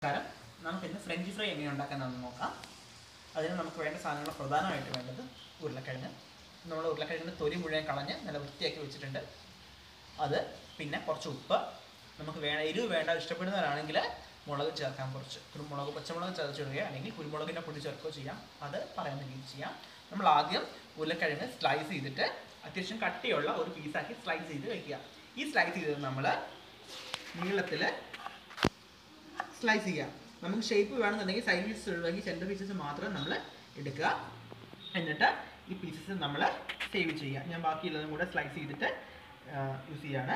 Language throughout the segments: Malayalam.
കാരണം നമുക്ക് ഇന്ന് ഫ്രഞ്ച് ഫ്രൈ എങ്ങനെ ഉണ്ടാക്കാമെന്ന് നോക്കാം അതിന് നമുക്ക് വേണ്ട സാധനങ്ങൾ പ്രധാനമായിട്ട് വേണ്ടത് ഉരുളക്കിഴങ്ങ് നമ്മൾ ഉരുളക്കിഴങ്ങിൻ്റെ തൊലി മുഴുവൻ കളഞ്ഞ് നല്ല വൃത്തിയാക്കി വെച്ചിട്ടുണ്ട് അത് പിന്നെ കുറച്ച് ഉപ്പ് നമുക്ക് വേണ എരിവ് വേണ്ട ഇഷ്ടപ്പെടുന്നവരാണെങ്കിൽ മുളക് ചേർക്കാം കുറച്ച് കുരുമുളക് പച്ചമുളക് ചതച്ചിടുകയോ അല്ലെങ്കിൽ കുരുമുളകിൻ്റെ പൊടി ചേർക്കുകയോ ചെയ്യാം അത് പറയുന്ന രീതി ചെയ്യാം നമ്മൾ ആദ്യം ഉരുളക്കിഴങ്ങ് സ്ലൈസ് ചെയ്തിട്ട് അത്യാവശ്യം കട്ടിയുള്ള ഒരു പീസാക്കി സ്ലൈസ് ചെയ്ത് വെക്കുക ഈ സ്ലൈസ് ചെയ്തത് നമ്മൾ നീളത്തിൽ സ്ലൈസ് ചെയ്യാം നമുക്ക് ഷേപ്പ് വേണമെന്നുണ്ടെങ്കിൽ സൈഡ് പീസസ് ഒഴിവാക്കി സെൻറ്റർ പീസസ് മാത്രം നമ്മൾ എടുക്കുക എന്നിട്ട് ഈ പീസസ് നമ്മൾ സേവ് ചെയ്യുക ഞാൻ ബാക്കിയുള്ളതും കൂടെ സ്ലൈസ് ചെയ്തിട്ട് യൂസ് ചെയ്യാണ്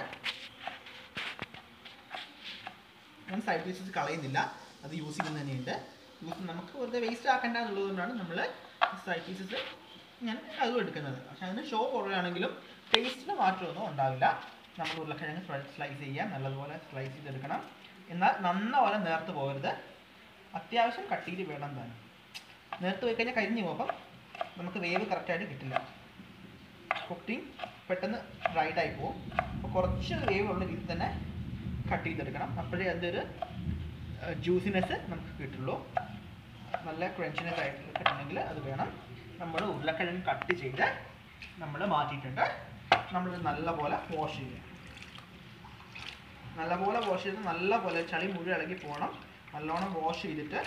ഞാൻ സൈഡ് പീസസ് കളയുന്നില്ല അത് യൂസ് ചെയ്യുന്നത് തന്നെയുണ്ട് യൂസ് നമുക്ക് വെറുതെ വേസ്റ്റ് ആക്കണ്ട എന്നുള്ളതുകൊണ്ടാണ് നമ്മൾ സൈഡ് പീസസ് ഞാൻ അതും എടുക്കുന്നത് പക്ഷെ അതിന് ഷോ കുറവാണെങ്കിലും ടേസ്റ്റിന് മാറ്റമൊന്നും ഉണ്ടാവില്ല നമ്മൾ ഉരുളക്കിഴങ്ങ് സ്ലൈസ് ചെയ്യാം നല്ലതുപോലെ സ്ലൈസ് ചെയ്തെടുക്കണം എന്നാൽ നന്നപോലെ നേർത്ത് പോകരുത് അത്യാവശ്യം കട്ടിയിൽ വേണം താൻ നേർത്ത് പോയി കഴിഞ്ഞാൽ കരിഞ്ഞു പോകുമ്പം നമുക്ക് വേവ് കറക്റ്റായിട്ട് കിട്ടില്ല കുക്കിംഗ് പെട്ടെന്ന് ഡ്രൈഡ് ആയി പോകും അപ്പോൾ കുറച്ച് വേവ് ഉള്ള രീതിയിൽ തന്നെ കട്ട് ചെയ്തെടുക്കണം അപ്പോഴേ അതൊരു ജ്യൂസിനെസ് നമുക്ക് കിട്ടുള്ളൂ നല്ല ക്രഞ്ചിനെസ് ആയിട്ട് കിട്ടണമെങ്കിൽ അത് വേണം നമ്മൾ ഉരുളക്കിഴങ്ങ് കട്ട് ചെയ്ത് നമ്മൾ മാറ്റിയിട്ടുണ്ട് നമ്മൾ നല്ലപോലെ വാഷ് ചെയ്യുക നല്ലപോലെ വാഷ് ചെയ്ത് നല്ലപോലെ ചളി മുഴുവൻ ഇളകി പോകണം നല്ലോണം വാഷ് ചെയ്തിട്ട്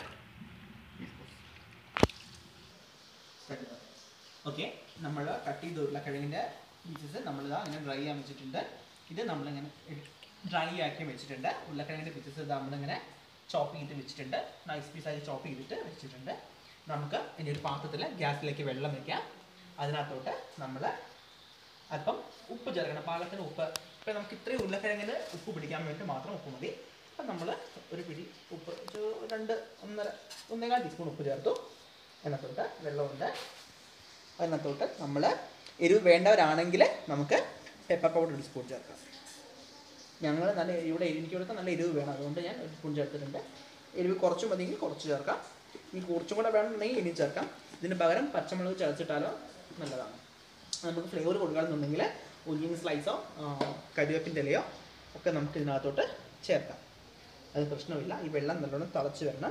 ഓക്കെ നമ്മൾ കട്ട് ചെയ്ത് ഉരുളക്കിഴങ്ങിൻ്റെ പീസസ് നമ്മളിതാ ഇങ്ങനെ ഡ്രൈ ചെയ്യാൻ വെച്ചിട്ടുണ്ട് ഇത് നമ്മളിങ്ങനെ ഡ്രൈ ആക്കി വെച്ചിട്ടുണ്ട് ഉരുളക്കിഴങ്ങിൻ്റെ പീസസ് നമ്മളിങ്ങനെ ചോപ്പ് ചെയ്ത് വെച്ചിട്ടുണ്ട് നൈസ് പീസായി ചോപ്പ് ചെയ്തിട്ട് വെച്ചിട്ടുണ്ട് നമുക്ക് ഇനി ഒരു പാത്രത്തിൽ ഗ്യാസിലേക്ക് വെള്ളം വെക്കാം അതിനകത്തോട്ട് നമ്മൾ അല്പം ഉപ്പ് ചേർക്കണം പാകത്തിന് ഉപ്പ് ഇപ്പം നമുക്ക് ഇത്രയും ഉരുളക്കിഴങ്ങിന് ഉപ്പ് പിടിക്കാൻ വേണ്ടി മാത്രം ഉപ്പ് മതി അപ്പം നമ്മൾ ഒരു പിടി ഉപ്പ് ഒരു രണ്ട് ഒന്നര ഒന്നേകാൽ ടീസ്പൂൺ ഉപ്പ് ചേർത്തു അതിനകത്തോട്ട് വെള്ളമുണ്ട് അതിനകത്തോട്ട് നമ്മൾ എരിവ് വേണ്ടവരാണെങ്കിൽ നമുക്ക് പെപ്പർ പൗഡർ ഒരു സ്പൂൺ ചേർക്കാം ഞങ്ങൾ നല്ല ഇവിടെ എനിക്ക് കൊടുത്താൽ നല്ല എരിവ് വേണം അതുകൊണ്ട് ഞാൻ ഒരു സ്പൂൺ ചേർത്തിട്ടുണ്ട് എരിവ് കുറച്ച് മതിയെങ്കിൽ കുറച്ച് ചേർക്കാം ഇനി കുറച്ചും കൂടെ വേണമെന്നുണ്ടെങ്കിൽ ഇനി ചേർക്കാം ഇതിന് പകരം പച്ചമുളക് ചതച്ചിട്ടാലോ നല്ലതാണ് നമുക്ക് ഫ്ലേവർ കൊടുക്കണമെന്നുണ്ടെങ്കിൽ ഒനിയൻ സ്ലൈസോ കരിവേപ്പിൻ്റെ ഇലയോ ഒക്കെ നമുക്ക് ഇതിനകത്തോട്ട് ചേർക്കാം അത് പ്രശ്നമില്ല ഈ വെള്ളം നല്ലോണം തിളച്ച് വരണം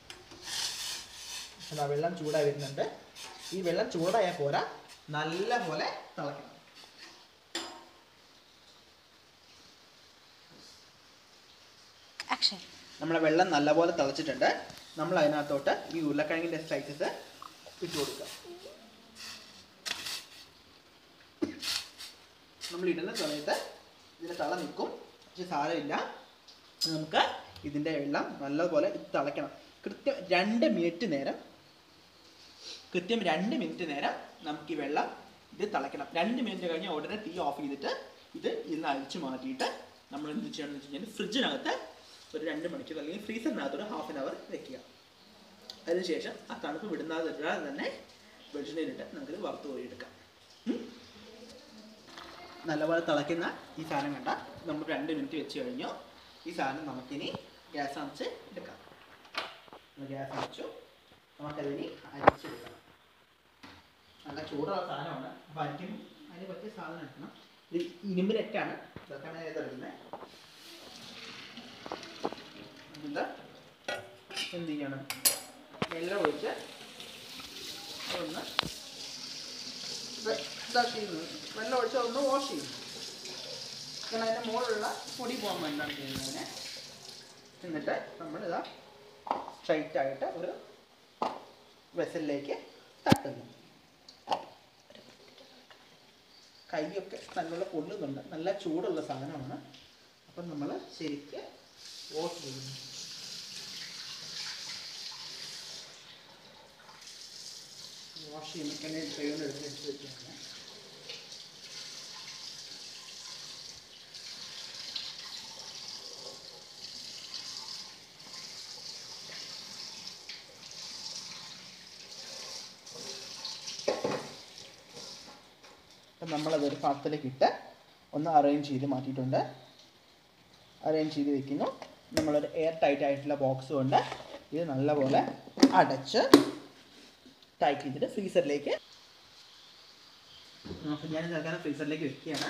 അതാ വെള്ളം ചൂടായി വരുന്നുണ്ട് ഈ വെള്ളം ചൂടായാൽ പോരാ നല്ല പോലെ തിളയ്ക്കണം Action. നമ്മളെ വെള്ളം നല്ലപോലെ തിളച്ചിട്ടുണ്ട് നമ്മൾ അതിനകത്തോട്ട് ഈ ഉരുളക്കിഴങ്ങിൻ്റെ സ്ലൈസസ് ഇട്ട് കൊടുക്കുക നമ്മൾ ഇടുന്ന സമയത്ത് ഇതിന് തള നിൽക്കും പക്ഷെ സാരമില്ല നമുക്ക് ഇതിൻ്റെ വെള്ളം നല്ലപോലെ ഇത് തിളയ്ക്കണം കൃത്യം രണ്ട് മിനിറ്റ് നേരം കൃത്യം രണ്ട് മിനിറ്റ് നേരം നമുക്ക് ഈ വെള്ളം ഇത് തിളയ്ക്കണം രണ്ട് മിനിറ്റ് കഴിഞ്ഞ് ഉടനെ തീ ഓഫ് ചെയ്തിട്ട് ഇത് ഇന്ന് അഴിച്ചു മാറ്റിയിട്ട് നമ്മൾ എന്ത് ചെയ്യണമെന്ന് വെച്ച് കഴിഞ്ഞാൽ ഫ്രിഡ്ജിനകത്ത് ഒരു രണ്ട് മണിക്കൂർ അല്ലെങ്കിൽ ഫ്രീസറിനകത്ത് ഒരു ഹാഫ് ആൻ അവർ വെക്കുക അതിനുശേഷം ആ തണുപ്പ് വിടുന്നത് ഇടാതെ തന്നെ വെളിച്ചെണ്ണയിലിട്ട് നമുക്കിത് വറുത്ത് കോരി എടുക്കാം ഉം. നല്ലപോലെ തിളയ്ക്കുന്ന ഈ സാധനം കണ്ട നമ്മൾ രണ്ട് മിനിറ്റ് വെച്ച് കഴിഞ്ഞു ഈ സാധനം നമുക്കിനി ഗ്യാസ് അണച്ച് എടുക്കാം ഗ്യാസ് അണച്ചു നമുക്കതിനി അരിച്ചെടുക്കണം നല്ല ചൂടുള്ള സാധനമാണ് അപ്പോൾ അരിക്കും അതിന് പറ്റിയ സാധനം എടുക്കണം ഇത് ഇരുമ്പ് നെറ്റാണ് ഇതൊക്കെയാണ് ഏതെടുക്കുന്നത് എന്നിട്ട് എന്ത് ചെയ്യണം വെള്ളം ഒഴിച്ച് ഒന്ന് ഇത് ഇതാക്കി ചെയ്യുന്നത് വെള്ളം ഒഴിച്ച് ഒന്ന് വാഷ് ചെയ്യും കാരണം അതിൻ്റെ മുകളിലുള്ള പൊടി പോകാൻ വേണ്ടിയാണ് ചെയ്യുന്നതിന് എന്നിട്ട് നമ്മളിതാ സ്ട്രൈറ്റ് ആയിട്ട് ഒരു വെസലിലേക്ക് തട്ടുന്നു കൈയൊക്കെ നല്ലോണം പൊള്ളുന്നുണ്ട് നല്ല ചൂടുള്ള സാധനമാണ് അപ്പം നമ്മൾ ശരിക്ക് വാഷ് ചെയ്യുന്നു വാഷ് ചെയ്യുമ്പോൾ തന്നെ കൈകൊണ്ട് എടുത്ത് എടുത്ത് വെച്ചാണ് അപ്പം നമ്മളതൊരു പാത്രത്തിലേക്ക് ഇട്ട് ഒന്ന് അറേഞ്ച് ചെയ്ത് മാറ്റിയിട്ടുണ്ട് അറേഞ്ച് ചെയ്ത് വെക്കുന്നു നമ്മളൊരു എയർ ടൈറ്റ് ആയിട്ടുള്ള ബോക്സ് കൊണ്ട് ഇത് നല്ലപോലെ അടച്ച് ടൈറ്റ് ചെയ്തിട്ട് ഫ്രീസറിലേക്ക് അപ്പം ഞാൻ തൽക്കാലം ഫ്രീസറിലേക്ക് വെക്കുകയാണ്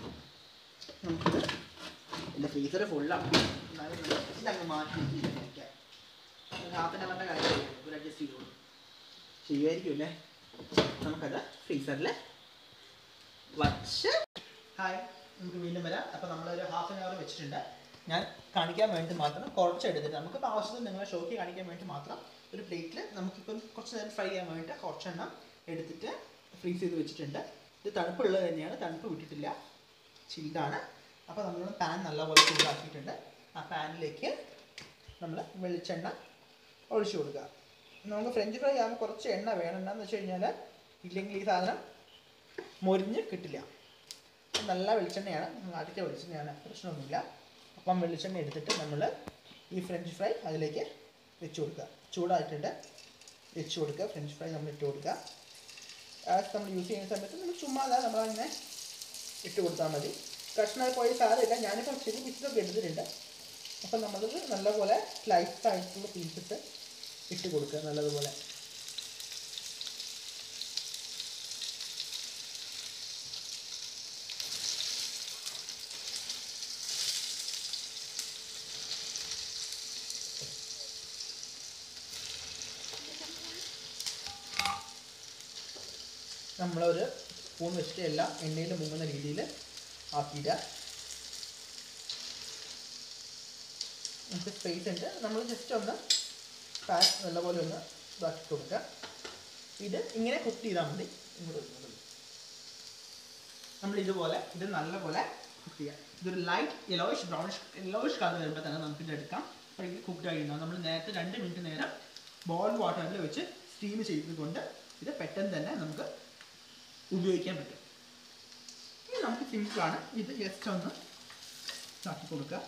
നമുക്കിത് എൻ്റെ ഫ്രീസർ ഫുള്ളാണ് എന്നാലും നമുക്ക് ഇതങ്ങ് മാറ്റി വെക്കാം ഒരു ഹാഫ് ആൻ അവറിൻ്റെ കാര്യം ഒരു അഡ്ജസ്റ്റ് ചെയ്തോളൂ ചെയ്യുമായിരിക്കും അല്ലേ നമുക്കത് ഫ്രീസറിൽ വച്ച് ഹായ് നമുക്ക് വീണ്ടും വരാം അപ്പോൾ നമ്മളൊരു ഹാഫ് ആൻ അവർ വെച്ചിട്ടുണ്ട് ഞാൻ കാണിക്കാൻ വേണ്ടി മാത്രം കുറച്ച് എടുത്തിട്ട് നമുക്ക് ആവശ്യത്തിന് നിങ്ങളെ ഷോക്ക് കാണിക്കാൻ വേണ്ടി മാത്രം ഒരു പ്ലേറ്റിൽ നമുക്കിപ്പം കുറച്ച് നേരം ഫ്രൈ ചെയ്യാൻ വേണ്ടിയിട്ട് കുറച്ചെണ്ണം എടുത്തിട്ട് ഫ്രീസ് ചെയ്ത് വെച്ചിട്ടുണ്ട് ഇത് തണുപ്പുള്ളത് തന്നെയാണ് തണുപ്പ് വിട്ടിട്ടില്ല ചില്ലാണ് അപ്പോൾ നമ്മൾ പാൻ നല്ലപോലെ ചൂടാക്കിയിട്ടുണ്ട് ആ പാനിലേക്ക് നമ്മൾ വെളിച്ചെണ്ണ ഒഴിച്ചു കൊടുക്കുക നമുക്ക് ഫ്രഞ്ച് ഫ്രൈ ആകുമ്പോൾ കുറച്ച് എണ്ണ വേണം എന്താണെന്ന് വെച്ച് കഴിഞ്ഞാൽ ഇല്ലെങ്കിൽ ഈ സാധനം മൊരിഞ്ഞ് കിട്ടില്ല നല്ല വെളിച്ചെണ്ണയാണ് ആദ്യത്തെ വെളിച്ചെണ്ണയാണ് പ്രശ്നമൊന്നുമില്ല അപ്പം വെളിച്ചെണ്ണ എടുത്തിട്ട് നമ്മൾ ഈ ഫ്രഞ്ച് ഫ്രൈ അതിലേക്ക് വെച്ച് കൊടുക്കുക ചൂടായിട്ടുണ്ട് വെച്ച് കൊടുക്കുക ഫ്രഞ്ച് ഫ്രൈ നമ്മൾ ഇട്ട് കൊടുക്കുക ആസ് നമ്മൾ യൂസ് ചെയ്യുന്ന സമയത്ത് നമ്മൾ ചുമ്മാ അല്ല നമ്മളങ്ങനെ ഇട്ട് കൊടുത്താൽ മതി കഷ്ണമായി പോയ സാരമില്ല ഞാനിപ്പോൾ ചെറിയ പീസൊക്കെ എടുത്തിട്ടുണ്ട് അപ്പം നമ്മളത് നല്ലപോലെ സ്ലൈസ് ആയിട്ടുള്ള പീസസ് ഇട്ട് കൊടുക്കുക നല്ലതുപോലെ നമ്മളൊരു സ്പൂൺ വെച്ചിട്ട് എല്ലാം എണ്ണയിൽ മുങ്ങുന്ന രീതിയിൽ ആക്കിയിട്ട് നമുക്ക് സ്പേസ് ഉണ്ട് നമ്മൾ ജസ്റ്റ് ഒന്ന് പാൻ നല്ലപോലെ ഒന്ന് ഇതാക്കി കൊടുക്കുക ഇത് ഇങ്ങനെ കുക്ക് ചെയ്താൽ മതി ഇങ്ങോട്ട് വരുന്നത് നമ്മൾ ഇതുപോലെ ഇത് നല്ലപോലെ കുക്ക് ചെയ്യുക ഇതൊരു light yellowish brownish yellowish colour വരുമ്പോൾ തന്നെ നമുക്ക് ഇത് എടുക്കാം അപ്പോൾ ഇത് കുക്ക്ഡ് ആയിട്ടുണ്ടാവും നമ്മൾ നേരത്തെ രണ്ട് മിനിറ്റ് നേരം ബോയിൽ വാട്ടറിൽ വെച്ച് സ്റ്റീം ചെയ്തുകൊണ്ട് ഇത് പെട്ടെന്ന് തന്നെ നമുക്ക് ഉപയോഗിക്കാൻ പറ്റും ഇനി നമുക്ക് സിമ്പിളാണ് ഇത് ജസ്റ്റ് ഒന്ന് ഇതാക്കി കൊടുക്കുക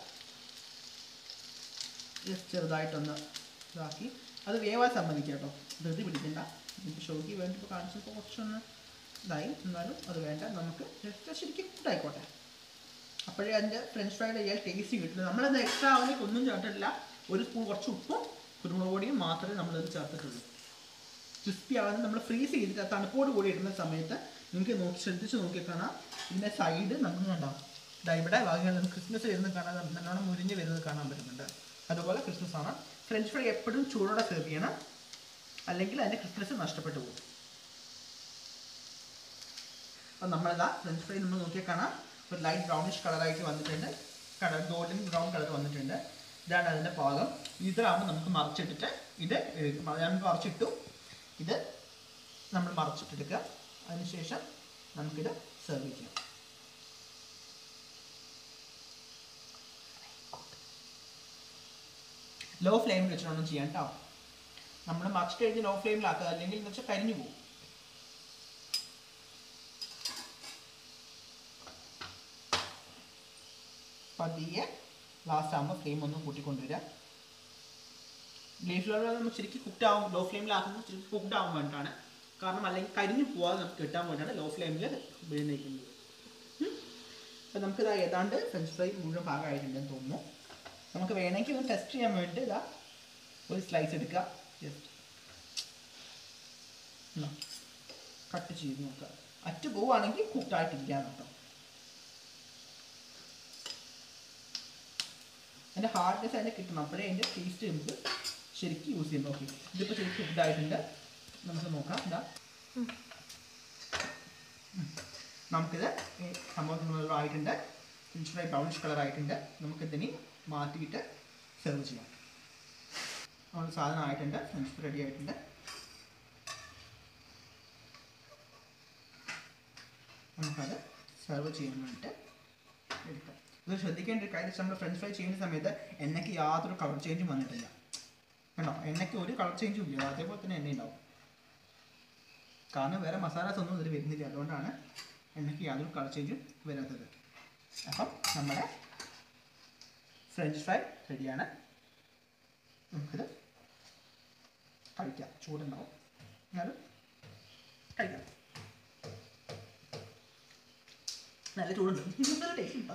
ജസ്റ്റ് ചെറുതായിട്ടൊന്ന് ഇതാക്കി അത് വേവാൻ സമ്മതിക്കുക കേട്ടോ ധൃതി പിടിക്കണ്ട എനിക്ക് ഷോക്ക് വേണ്ടി ഇപ്പോൾ കാണിച്ചപ്പോൾ കുറച്ചൊന്ന് ഇതായി എന്നാലും അത് വേണ്ട നമുക്ക് ജസ്റ്റ് ശരിക്കും ഇതായിക്കോട്ടെ അപ്പോഴേ അതിൻ്റെ ഫ്രഞ്ച് ഫ്രൈഡ് ചെയ്യാൻ ടേസ്റ്റ് കിട്ടുള്ളൂ നമ്മളത് എക്സ്ട്രാ അതിലേക്ക് ഒന്നും ചേർത്തിട്ടില്ല ഒരു സ്പൂൺ കുറച്ച് ഉപ്പും കുരുമുളക് പൊടിയും മാത്രമേ നമ്മളത് ചേർത്തിട്ടുള്ളൂ ക്രിസ്പി ആവാൻ നമ്മൾ ഫ്രീസ് ചെയ്തിട്ട് ആ തണുപ്പോട് കൂടി ഇടുന്ന സമയത്ത് നിങ്ങൾക്ക് നോക്കി ശ്രദ്ധിച്ച് നോക്കി കാണാം ഇതിൻ്റെ സൈഡ് നമുക്ക് കണ്ടാം ഇതാ ഇവിടെ ഭാഗങ്ങൾ നമുക്ക് ക്രിസ്മസ് വരുന്നത് കാണാൻ നല്ലോണം മുരിഞ്ഞ് വരുന്നത് കാണാൻ പറ്റുന്നുണ്ട് അതുപോലെ ക്രിസ്മസ് ആണ് ഫ്രഞ്ച് ഫ്രൈ എപ്പോഴും ചൂടോടെ സെർവ് ചെയ്യണം അല്ലെങ്കിൽ അതിൻ്റെ ക്രിസ്മസ് നഷ്ടപ്പെട്ടു പോകും അപ്പം നമ്മളിതാ ഫ്രഞ്ച് ഫ്രൈ നമ്മൾ നോക്കിയാൽ കാണാം ഒരു ലൈറ്റ് ബ്രൗണിഷ് കളറായിട്ട് വന്നിട്ടുണ്ട് കളർ ഗോൾഡൻ ബ്രൗൺ കളർ വന്നിട്ടുണ്ട് ഇതാണ് അതിൻ്റെ പാകം ഇതിലാകുമ്പോൾ നമുക്ക് മറിച്ചിട്ടിട്ട് ഇത് എടുക്കും. ഞാൻ മറിച്ചിട്ടു ഇത് നമ്മൾ മറിച്ചിട്ടെടുക്കുക അതിനുശേഷം നമുക്കിത് സെർവ് ചെയ്യാം ലോ ഫ്ലെയിമിൽ വെച്ചിട്ടൊന്നും ചെയ്യാൻ കേട്ടോ നമ്മൾ മറിച്ചിട്ട് കഴിഞ്ഞ് ലോ ഫ്ലെയിമിലാക്കുക അല്ലെങ്കിൽ എന്ന് വെച്ചാൽ കരിഞ്ഞു പോകും പതിയെ ലാസ്റ്റ് ആകുമ്പോൾ ഫ്ലെയിം ഒന്ന് കൂട്ടിക്കൊണ്ടുവരിക ലീഫ് ഫ്ലവർ നമ്മൾ ശരിക്കും കുക്ക്ഡ് ആവും ലോ ഫ്ലെയിമിലാക്കുമ്പോൾ ശരിക്കും കുക്ക്ഡ് ആവാൻ വേണ്ടിയിട്ടാണ് കാരണം അല്ലെങ്കിൽ കരിഞ്ഞു പോവാതെ നമുക്ക് കിട്ടാൻ വേണ്ടിയിട്ടാണ് ലോ ഫ്ലെയിമിൽ വീണിരിക്കുന്നത് അപ്പം നമുക്കിത് ഏതാണ്ട് ഫ്രഞ്ച് ഫ്രൈ മുഴുവൻ ഭാഗമായിട്ടുണ്ടെന്ന് തോന്നുന്നു നമുക്ക് വേണമെങ്കിൽ ഒന്ന് ടെസ്റ്റ് ചെയ്യാൻ വേണ്ടി ഇതാ ഒരു സ്ലൈസ് എടുക്കുക ജസ്റ്റ് കട്ട് ചെയ്ത് നോക്കുക അറ്റ് പോവുകയാണെങ്കിൽ കുക്ക്ഡ് ആയിട്ടിരിക്കാൻ കേട്ടോ അതിൻ്റെ ഹാർഡ്നെസ് അതിൻ്റെ കിട്ടണം അപ്പോഴേ അതിൻ്റെ ടേസ്റ്റ് നമുക്ക് ശരിക്കും യൂസ് ചെയ്യാം ഓക്കെ ഇതിപ്പോൾ ശരിക്കും ഇതായിട്ടുണ്ട് നമുക്ക് നോക്കാം ഇതാ ഉം. നമുക്കിത് ഈ സംഭവം ആയിട്ടുണ്ട് ഫ്രഞ്ച് ഫ്രൈ ബ്രൗണിഷ് കളർ ആയിട്ടുണ്ട് നമുക്കിതിനി മാറ്റിയിട്ട് സെർവ് ചെയ്യാം നമ്മൾ സാധനം ആയിട്ടുണ്ട് ഫ്രഞ്ച് ഫ്രൈ റെഡി ആയിട്ടുണ്ട് നമുക്കത് സെർവ് ചെയ്യാൻ വേണ്ടിയിട്ട് എടുക്കാം ഇത് ശ്രദ്ധിക്കേണ്ട ഒരു കാര്യം നമ്മൾ ഫ്രഞ്ച് ഫ്രൈ ചെയ്യുന്ന സമയത്ത് എണ്ണയ്ക്ക് യാതൊരു കളർ ചേഞ്ചും വന്നിട്ടില്ല കണ്ടോ എണ്ണയ്ക്ക് ഒരു കളർ ചേഞ്ചും ഇല്ല അതേപോലെ തന്നെ എണ്ണ ഉണ്ടാവും കാരണം വേറെ മസാലാസ് ഒന്നും ഇതിൽ വരുന്നില്ല അതുകൊണ്ടാണ് എണ്ണയ്ക്ക് യാതൊരു കളർ ചേഞ്ചും വരാത്തത് അപ്പം നമ്മുടെ ഫ്രഞ്ച് ഫ്രൈ റെഡിയാണ് നമുക്കിത് കഴിക്കാം ചൂടുണ്ടാവും എന്നാലും കഴിക്കാം നല്ല ചൂടുണ്ട് നല്ല ടേസ്റ്റ് ഉണ്ടോ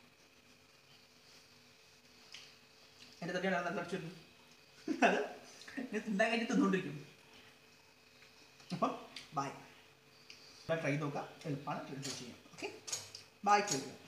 എൻ്റെ തന്നെയാണ് നല്ല ചൂട് അത് ഉണ്ടാകാൻ തിന്നുകൊണ്ടിരിക്കും അപ്പം ബൈ ട്രൈ നോക്കാം എളുപ്പമാണ് ട്രൈ ചെയ്യാം ഓക്കെ ബൈ ട്രൈ ചെയ്യാം